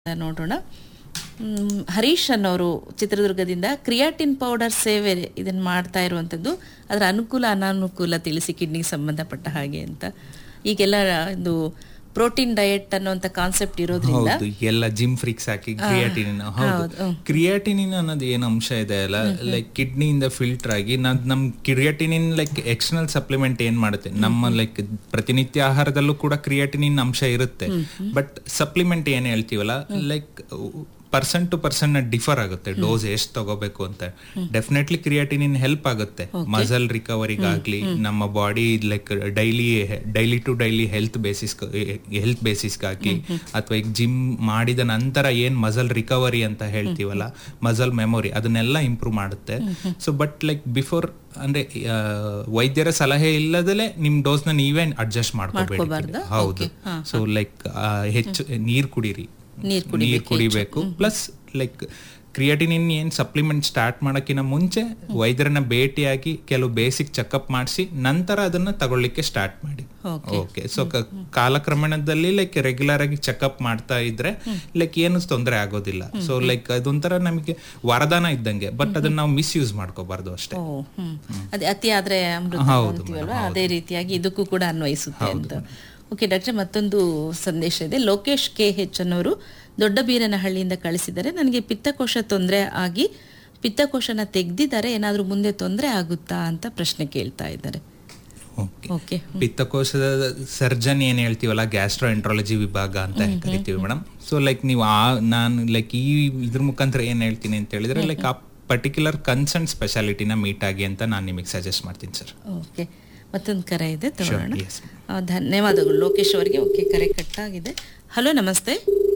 ನೋಡೋಣ ಮ್, ಹರೀಶ್ ಅನ್ನೋರು ಚಿತ್ರದುರ್ಗದಿಂದ ಕ್ರಿಯಾಟಿನ್ ಪೌಡರ್ ಸೇವೆ ಇದನ್ನ ಮಾಡ್ತಾ ಇರುವಂಥದ್ದು ಅದರ ಅನುಕೂಲ ಅನಾನುಕೂಲ ತಿಳಿಸಿ ಕಿಡ್ನಿಗೆ ಸಂಬಂಧಪಟ್ಟ ಹಾಗೆ ಅಂತ ಈಗೆಲ್ಲ ಇದು ಪ್ರೋಟೀನ್ ಡಯಟ್ ಅನ್ನುವಂಥ ಕಾನ್ಸೆಪ್ಟ್ ಇರೋದ್ರಿಂದ ಹೌದು ಎಲ್ಲ ಜಿಮ್ ಫ್ರಿಕ್ಸ್ ಹಾಕಿ ಕ್ರಿಯಾಟಿನಿನ್ ಹೌದು ಕ್ರಿಯಾಟಿನಿನ್ ಅನ್ನೋದು ಏನು ಅಂಶ ಇದೆ ಅಲ್ಲ ಲೈಕ್ ಕಿಡ್ನಿಯಿಂದ ಫಿಲ್ಟರ್ ಆಗಿ ನಾವ್ ನಮ್ ಕ್ರಿಯಾಟಿನಿನ್ ಲೈಕ್ ಎಕ್ಸ್ಟರ್ನಲ್ ಸಪ್ಲಿಮೆಂಟ್ ಏನ್ ಮಾಡುತ್ತೆ ನಮ್ಮ ಲೈಕ್ ಪ್ರತಿನಿತ್ಯ ಆಹಾರದಲ್ಲೂ ಕೂಡ ಕ್ರಿಯಾಟಿನಿನ್ ಅಂಶ ಇರುತ್ತೆ ಬಟ್ ಸಪ್ಲಿಮೆಂಟ್ ಏನ್ ಹೇಳ್ತೀವಲ್ಲ like person to person differ ಆಗುತ್ತೆ ಡೋಸ್ ಎಷ್ಟು ತಗೋಬೇಕು ಅಂತ ಡೆಫಿನೆಟ್ಲಿ ಕ್ರಿಯಾಟಿನಿನ್ ಹೆಲ್ಪ್ ಆಗುತ್ತೆ ಮಸಲ್ ರಿಕವರಿಗಾಗ್ಲಿ ನಮ್ಮ body like daily daily to daily health basis health ಬೇಸಿಸ್ಗಾಗ್ಲಿ ಅಥವಾ ಈಗ ಜಿಮ್ ಮಾಡಿದ ನಂತರ ಏನ್ ಮಸಲ್ ರಿಕವರಿ ಅಂತ ಹೇಳ್ತೀವಲ್ಲ ಮಸಲ್ ಮೆಮೊರಿ ಅದನ್ನೆಲ್ಲ ಇಂಪ್ರೂವ್ ಮಾಡುತ್ತೆ ಸೊ ಬಟ್ ಲೈಕ್ ಬಿಫೋರ್ ಅಂದ್ರೆ ಆ, ವೈದ್ಯರ ಸಲಹೆ ಇಲ್ಲದಲೇ ನಿಮ್ ಡೋಸ್ ನ ನೀವೇ ಅಡ್ಜಸ್ಟ್ ಮಾಡ್ಕೋಬೇಡಿ ಹೌದು ಸೊ ಲೈಕ್ ಹೆಚ್ಚು ನೀರ್ ಕುಡೀರಿ ನೀರ್ ನೀರ್ ಕುಡಿಬೇಕು ಪ್ಲಸ್ ಲೈಕ್ ಕ್ರಿಯಾಟಿನಿನ್ ಏನ್ ಸಪ್ಲಿಮೆಂಟ್ ಸ್ಟಾರ್ಟ್ ಮಾಡಕ್ಕಿಂತ ಮುಂಚೆ ವೈದ್ಯರನ್ನ ಭೇಟಿಯಾಗಿ ಕೆಲವು ಬೇಸಿಕ್ ಚೆಕಪ್ ಮಾಡಿಸಿ ನಂತರ ಅದನ್ನ ತಗೊಳ್ಳಿಕ್ಕೆ ಸ್ಟಾರ್ಟ್ ಮಾಡಿ ಓಕೆ ಸೊ ಕಾಲಕ್ರಮೇಣದಲ್ಲಿ ಲೈಕ್ ರೆಗ್ಯುಲರ್ ಆಗಿ ಚೆಕಪ್ ಮಾಡ್ತಾ ಇದ್ರೆ ಲೈಕ್ ಏನು ತೊಂದರೆ ಆಗೋದಿಲ್ಲ ಸೊ ಲೈಕ್ ಅದೊಂಥರ ನಮಗೆ ವರದಾನ ಇದ್ದಂಗೆ ಬಟ್ ಅದನ್ನ ನಾವು ಮಿಸ್ ಯೂಸ್ ಮಾಡ್ಕೋಬಾರ್ದು ಅಷ್ಟೇ ಓ ಹ್ಮ್ ಅದೇ ಅತಿ ಆದ್ರೆ ಅಮೃತ ಅಂತೀವಲ್ವಾ ಅದೇ ರೀತಿಯಾಗಿ ಇದಕ್ಕೂ ಕೂಡ ಅನ್ವಯಿಸುತ್ತೆ ಅಂತ ಓಕೆ ಡಾಕ್ಟರ್ ಮತ್ತೊಂದು ಸಂದೇಶ ಇದೆ ಲೋಕೇಶ್ ಕೆ ಹೆಚ್ ಅನ್ನೋರು ದೊಡ್ಡ ಬೀರನಹಳ್ಳಿಯಿಂದ ಕಳಿಸಿದ್ದಾರೆ ನನಗೆ ಪಿತ್ತಕೋಶ ತೊಂದರೆ ಆಗಿ ಪಿತ್ತಕೋಶನ ತೆಗ್ದಿದ್ದಾರೆ ಏನಾದ್ರೂ ಮುಂದೆ ತೊಂದರೆ ಆಗುತ್ತಾ ಅಂತ ಪ್ರಶ್ನೆ ಕೇಳ್ತಾ ಇದ್ದಾರೆ ಓಕೆ ಓಕೆ ಪಿತ್ತಕೋಶದ ಸರ್ಜನ್ ಏನ್ ಹೇಳ್ತೀವಲ್ಲ ಗ್ಯಾಸ್ಟ್ರೋ ಎಂಟ್ರಾಲಜಿ ವಿಭಾಗ ಅಂತ ಕರಿತೀವಿ ಮೇಡಮ್ ಸೊ ಲೈಕ್ ನೀವು ಆ ನಾನು ಲೈಕ್ ಈ ಇದ್ರ ಮುಖಾಂತರ ಏನ್ ಹೇಳ್ತೀನಿ ಅಂತ ಹೇಳಿದ್ರೆ ಲೈಕ್ ಆ ಪರ್ಟಿಕ್ಯುಲರ್ ಕನ್ಸರ್ನ್ ಸ್ಪೆಷಾಲಿಟಿನ ಮೀಟ್ ಆಗಿ ಅಂತ ನಾನು ನಿಮಗೆ ಸಜೆಸ್ಟ್ ಮಾಡ್ತೀನಿ ಸರ್ ಓಕೆ ಮತ್ತೊಂದು ಕರೆ ಇದೆ ತಗೊಳ್ಳೋಣ yes. ಆ, ಧನ್ಯವಾದಗಳು ಲೋಕೇಶ್ ಅವರಿಗೆ ಓಕೆ ಕರೆ ಕಟ್ಟಾಗಿದೆ ಹಲೋ ನಮಸ್ತೆ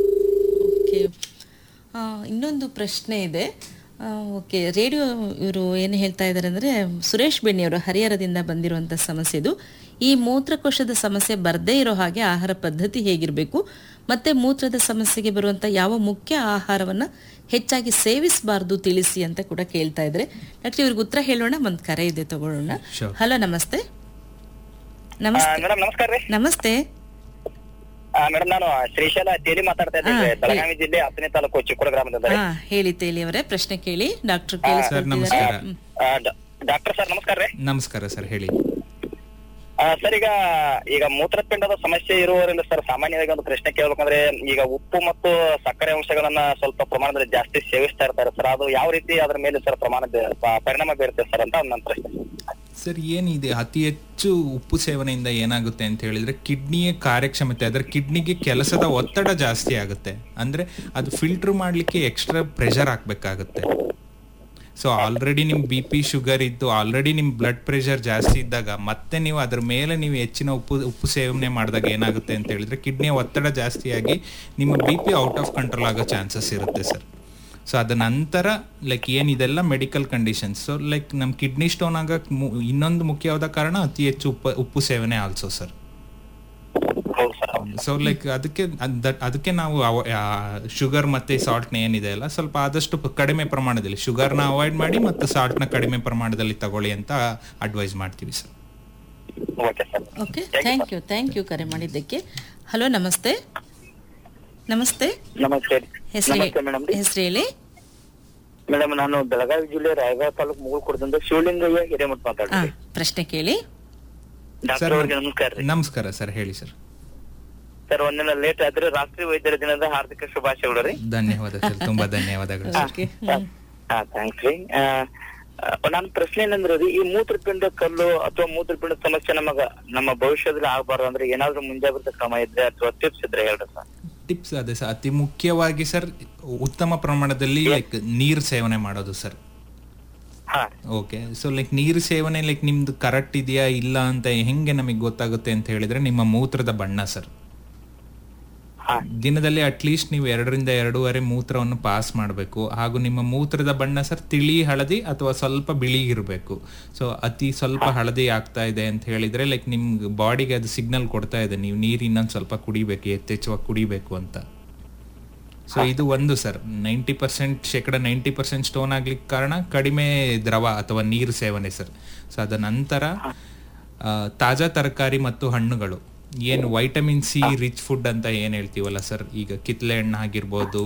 ಓಕೆ ಆ, ಇನ್ನೊಂದು ಪ್ರಶ್ನೆ ಇದೆ ಆ, ಓಕೆ ರೇಡಿಯೋ ಇವರು ಏನು ಹೇಳ್ತಾ ಇದ್ದಾರೆ ಅಂದರೆ ಸುರೇಶ್ ಬೆಣ್ಣಿಯವರು ಹರಿಹರದಿಂದ ಬಂದಿರುವಂಥ ಸಮಸ್ಯೆ ಇದು ಈ ಮೂತ್ರಕೋಶದ ಸಮಸ್ಯೆ ಬರದೇ ಇರೋ ಹಾಗೆ ಆಹಾರ ಪದ್ಧತಿ ಹೇಗಿರಬೇಕು ಮತ್ತೆ ಮೂತ್ರದ ಸಮಸ್ಯೆಗೆ ಬರುವಂಥ ಯಾವ ಮುಖ್ಯ ಆಹಾರವನ್ನು ಹೆಚ್ಚಾಗಿ ಸೇವಿಸಬಾರ್ದು ತಿಳಿಸಿ ಅಂತ ಕೂಡ ಕೇಳ್ತಾ ಇದ್ದಾರೆ ಡಾಕ್ಟರ್ ಇವ್ರಿಗೆ ಉತ್ತರ ಹೇಳೋಣ ಒಂದು ಕರೆ ಇದೆ ತಗೊಳ್ಳೋಣ Sure. ಹಲೋ ನಮಸ್ತೆ ನಮಸ್ತೆ ಮೇಡಮ್ ನಮಸ್ಕಾರ ರೀ ನಮಸ್ತೆ ಮೇಡಮ್ ನಾನು ಶ್ರೀಶೈಲ ತೇಲಿ ಮಾತಾಡ್ತಾ ಇದ್ದೀನಿ ಬೆಳಗಾವಿ ಜಿಲ್ಲೆ ಹತ್ತನೇ ತಾಲೂಕು ಚಿಕ್ಕೂಡ ಗ್ರಾಮದಿಂದ ರೀ ಹಾ ಹೇಳಿ ತೇಲಿ ಅವರೇ ಪ್ರಶ್ನೆ ಕೇಳಿ ಡಾಕ್ಟರ್ ಸರ್ ಕೇಳಿಸ್ಕೊಳ್ತಿದ್ದಾರೆ ನಮಸ್ಕಾರ ಆ, ಡ- ಡಾಕ್ಟರ್ ಸರ್ ನಮಸ್ಕಾರ ರೀ ನಮಸ್ಕಾರ ಸರ್ ಹೇಳಿ ಆ, ಸರ್ ಈಗ ಈಗ ಮೂತ್ರಪಿಂಡದ ಸಮಸ್ಯೆ ಇರುವವರಿಂದ ಸರ್ ಸಾಮಾನ್ಯವಾಗಿ ಒಂದು ಪ್ರಶ್ನೆ ಕೇಳ್ಬೇಕಂದ್ರೆ ಈಗ ಉಪ್ಪು ಮತ್ತು ಸಕ್ಕರೆ ಅಂಶಗಳನ್ನ ಸ್ವಲ್ಪ ಪ್ರಮಾಣದಲ್ಲಿ ಜಾಸ್ತಿ ಸೇವಿಸ್ತಾ ಇರ್ತಾರೆ ಸರ್ ಅದು ಯಾವ ರೀತಿ ಅದ್ರ ಮೇಲೆ ಸರ್ ಪ್ರಮಾಣ ಬೀ- ಪ- ಪರಿಣಾಮ ಬೀರುತ್ತೆ ಸರ್ ಅಂತ ನನ್ನ ಪ್ರಶ್ನೆ ಸರ್ ಏನಿದೆ ಅತಿ ಹೆಚ್ಚು ಉಪ್ಪು ಸೇವನೆಯಿಂದ ಏನಾಗುತ್ತೆ ಅಂತ ಹೇಳಿದ್ರೆ ಕಿಡ್ನಿಯ ಕಾರ್ಯಕ್ಷಮತೆ ಅದರ ಕಿಡ್ನಿಗೆ ಕೆಲಸದ ಒತ್ತಡ ಜಾಸ್ತಿ ಆಗುತ್ತೆ ಅಂದ್ರೆ ಅದು ಫಿಲ್ಟರ್ ಮಾಡ್ಲಿಕ್ಕೆ ಎಕ್ಸ್ಟ್ರಾ ಪ್ರೆಷರ್ ಹಾಕ್ಬೇಕಾಗುತ್ತೆ ಸೊ ಆಲ್ರೆಡಿ ನಿಮ್ ಬಿ ಪಿ ಶುಗರ್ ಇದ್ದು ಆಲ್ರೆಡಿ ನಿಮ್ ಬ್ಲಡ್ ಪ್ರೆಷರ್ ಜಾಸ್ತಿ ಇದ್ದಾಗ ಮತ್ತೆ ನೀವು ಅದ್ರ ಮೇಲೆ ನೀವು ಹೆಚ್ಚಿನ ಉಪ್ಪು ಉಪ್ಪು ಸೇವನೆ ಮಾಡಿದಾಗ ಏನಾಗುತ್ತೆ ಅಂತ ಹೇಳಿದ್ರೆ ಕಿಡ್ನಿಯ ಒತ್ತಡ ಜಾಸ್ತಿಯಾಗಿ ನಿಮ್ಮ B P out of control ಆಗೋ ಚಾನ್ಸಸ್ ಇರುತ್ತೆ ಸರ್ ಸೊ ಅದ ನಂತರ ಲೈಕ್ ಏನಿದೆಲ್ಲ ಮೆಡಿಕಲ್ ಕಂಡೀಷನ್ಸ್ ಸೊ ಲೈಕ್ ನಮ್ಮ ಕಿಡ್ನಿ ಸ್ಟೋನ್ ಆಗಕ್ಕೆ ಮು- ಇನ್ನೊಂದು ಮುಖ್ಯವಾದ ಕಾರಣ ಅತಿ ಹೆಚ್ಚು ಉಪ್ಪು ಉಪ್ಪು ಸೇವನೆ ಆಲ್ಸೋ ಸರ್ ಹೌದು ಸರ್ ಸೊ ಲೈಕ್ ಅದಕ್ಕೆ ಅದ್- ದಟ್- ಅದಕ್ಕೆ ನಾವು ಶುಗರ್ ಮತ್ತೆ ಸಾಲ್ಟ್ನ ಏನಿದೆ ಅಲ್ಲ ಸ್ವಲ್ಪ ಆದಷ್ಟು ಪ- ಕಡಿಮೆ ಪ್ರಮಾಣದಲ್ಲಿ ಶುಗರ್ನ ಅವಾಯ್ಡ್ ಮಾಡಿ ಮತ್ತು ಸಾಲ್ಟ್ನ ಕಡಿಮೆ ಪ್ರಮಾಣದಲ್ಲಿ ತಗೊಳ್ಳಿ ಅಂತ ಅಡ್ವೈಸ್ ಮಾಡ್ತೀವಿ sir okay sir okay thank you thank you ಕರೆ ಮಾಡಿದ್ದಕ್ಕೆ ಹಲೋ ನಮಸ್ತೆ ನಮಸ್ತೆ ನಮಸ್ತೆ ಹೆಸರು ನಮಸ್ತೆ ಮೇಡಮ್ ರೀ ಹೆಸರು ಹೇಳಿ ಮೇಡಮ್ ನಾನು ಬೆಳಗಾವಿ ಜಿಲ್ಲೆ ರಾಯಗಾವ್ ತಾಲೂಕು ಮುಗುಳ್ಕೊಡದಿಂದ ಶಿವಲಿಂಗಯ್ಯ ಹಿರೇಮಠ ಹಾ ಮಾತಾಡ್ತೀನಿ ಪ್ರಶ್ನೆ ಕೇಳಿ ಡಾಕ್ಟರ್ ಅವ್ರಿಗೆ ನಮಸ್ಕಾರ ರೀ ನಮಸ್ಕಾರ ಸರ್ ಹೇಳಿ ಸರ್ ಸರ್ ಒಂದಿನ ಲೇಟ್ ಆದ್ರೆ ರಾಷ್ಟ್ರೀಯ ವೈದ್ಯರ ದಿನದ ಹಾರ್ದಿಕ ಶುಭಾಶಯಗಳು ರೀ ಧನ್ಯವಾದ ಸರ್ ತುಂಬಾ ಧನ್ಯವಾದಗಳು ಸರ್ ಓಕೆ ಹಾ ಥ್ಯಾಂಕ್ಸ್ ರೀ ಆ, ಆ, ನನ್ನ ಪ್ರಶ್ನೆ ಏನಂದ್ರೆ ರೀ ಈ ಮೂತ್ರಪಿಂಡ ಕಲ್ಲು ಅಥವಾ ಮೂತ್ರಪಿಂಡ ಸಮಸ್ಯೆ ನಮಗ ನಮ್ಮ ಭವಿಷ್ಯದಲ್ಲಿ ಆಗಬಾರ್ದು ಅಂದ್ರೆ ಏನಾದ್ರೂ ಮುಂಜಾಗ್ರತಾ ಕ್ರಮ ಇದ್ರೆ ಅಥವಾ ಟಿಪ್ಸ್ ಇದ್ರೆ ಹೇಳ್ರಿ ಸರ್ ಟಿಪ್ಸ್ ಅದೇ ಸರ್ ಅತಿ ಮುಖ್ಯವಾಗಿ ಸರ್ ಉತ್ತಮ ಪ್ರಮಾಣದಲ್ಲಿ ಲೈಕ್ ನೀರು ಸೇವನೆ ಮಾಡೋದು ಸರ್ ಹಾ ಓಕೆ ಸೊ ಲೈಕ್ ನೀರು ಸೇವನೆ ಲೈಕ್ ನಿಮ್ದು ಕರೆಕ್ಟ್ ಇದೆಯಾ ಇಲ್ಲ ಅಂತ ಹೆಂಗೆ ನಮಗೆ ಗೊತ್ತಾಗುತ್ತೆ ಅಂತ ಹೇಳಿದ್ರೆ ನಿಮ್ಮ ಮೂತ್ರದ ಬಣ್ಣ ಸರ್ ಹಾ ದಿನದಲ್ಲಿ ಅಟ್ಲೀಸ್ಟ್ ನೀವು ಎರಡರಿಂದ ಎರಡೂವರೆ ಮೂತ್ರವನ್ನು ಪಾಸ್ ಮಾಡಬೇಕು ಹಾಗೂ ನಿಮ್ಮ ಮೂತ್ರದ ಬಣ್ಣ ಸರ್ ತಿಳಿ ಹಳದಿ ಅಥವಾ ಸ್ವಲ್ಪ ಬಿಳಿ ಇರಬೇಕು ಸೊ ಅತಿ ಸ್ವಲ್ಪ ಹಳದಿ ಆಗ್ತಾ ಇದೆ ಅಂತ ಹೇಳಿದ್ರೆ ಲೈಕ್ ನಿಮ್ಗೆ ಬಾಡಿಗೆ ಅದು ಸಿಗ್ನಲ್ ಕೊಡ್ತಾ ಇದೆ ನೀವು ನೀರು ಇನ್ನೊಂದು ಸ್ವಲ್ಪ ಕುಡಿಬೇಕು ಯಥೇಚ್ಛವಾಗಿ ಕುಡಿಬೇಕು ಅಂತ ಸೊ ಇದು ಒಂದು ಸರ್ ನೈಂಟಿ ಪರ್ಸೆಂಟ್ ಶೇಕಡ ನೈಂಟಿ ಪರ್ಸೆಂಟ್ ಸ್ಟೋನ್ ಆಗ್ಲಿಕ್ಕೆ ಕಾರಣ ಕಡಿಮೆ ದ್ರವ ಅಥವಾ ನೀರು ಸೇವನೆ ಸರ್ ಸೊ ಅದ ನಂತರ ಆ, ತಾಜಾ ತರಕಾರಿ ಮತ್ತು ಹಣ್ಣುಗಳು ಏನು ವೈಟಮಿನ್ ಸಿ ರಿಚ್ ಫುಡ್ ಅಂತ ಏನ್ ಹೇಳ್ತೀವಲ್ಲ ಸರ್ ಈಗ ಕಿತ್ಲೆ ಹಣ್ಣು ಆಗಿರ್ಬೋದು